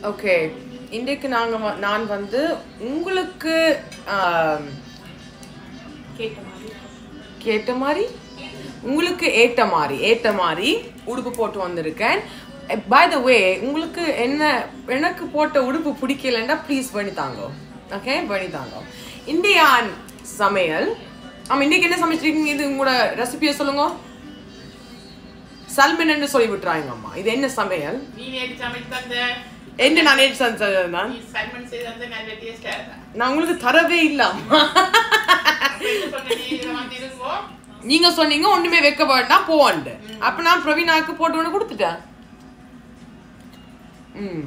Okay இன்றைக்கு நாங்க வ- நான் வந்து உங்களுக்கு ஆம், கேட்ட மாதிரி கேட்ட மாதிரி உங்களுக்கு ஏத்த மாதிரி ஏத்த மாதிரி உடுப்பு போட்டு வந்திருக்கேன் பை த வே உங்களுக்கு என்ன எனக்கு போட்ட உடுப்பு பிடிக்கலன்னா ப்ளீஸ் பண்ணி தாங்க ஓகே பண்ணி தாங்க இந்தியான் சமையல் ஆமா இன்னைக்கு என்ன சமைச்சிருக்கீங்க இது உங்களோட ரெசிபியை சொல்லுங்க சல்மன் சொல்லி விட்டுறாங்க அம்மா இது என்ன சமையல் நீ நேற்று சமைச்சு தந்த என்ன நான் நேற்று செஞ்சது தான் நீ சல்மன் செய்து தந்த நல்ல டேஸ்டா இருந்தா நான் உங்களுக்கு தரவே இல்ல அம்மா அப்ப என்ன சொன்ன நீ இதை வந்து இருங்கோ நீங்க சொன்னீங்க ஒண்ணுமே வைக்க வேண்டாம் போவான்ட்டு அப்ப நான் பிரவீனாக்கு போட்டு ஒன்று கொடுத்துட்டேன் ம்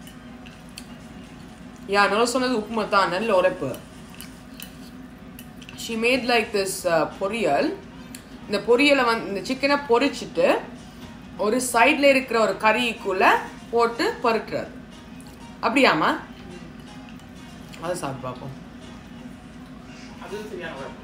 யா நான் சொன்னது உப்புமா தான் நல்ல உரைப்பு she made like this poriyal இந்த பொரியலை வந்து இந்த சிக்கனை பொரிச்சிட்டு ஒரு சைடில் இருக்கிற ஒரு கறிக்குள்ள போட்டு பருட்டுறது அப்படியாம்மா அதை சாப்பிட்டு பார்ப்போம் அது சரியான உழைப்பு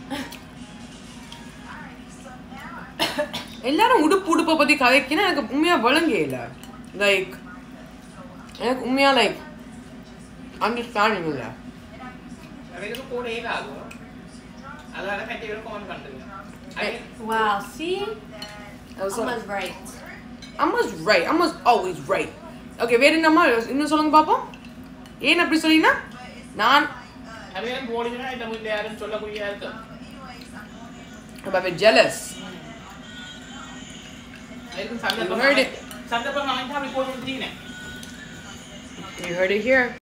எல்லாரும் உடுப்பு உடுப்பை பத்தி கதைக்கினா எனக்கு உண்மையா விளங்கே இல்லை லைக் எனக்கு உண்மையா லைக் அண்டர்ஸ்டாண்டிங் இல்லை அவருக்கு கூட ஏதாகும் அதனால கட்டி வரை கமெண்ட் பண்றீங்க அது- Wow, see? So- Almost right. Amma's right Amma's always right okay வேற என்னம்மா இன்னும் சொல்லுங்க பாப்போம் ஏன் அப்படி சொல்லினா நான் அவன் போடுங்கன்னா இந்த வீட்டுல யாரும் சொல்லக்கூடிய இருக்கும் I'm jealous அதுக்கும் You heard சந்தர்ப்பம் it. சந்தர்ப்பம் அமைஞ்சா அப்படி போட்டு விட்டுறீங்க you heard it here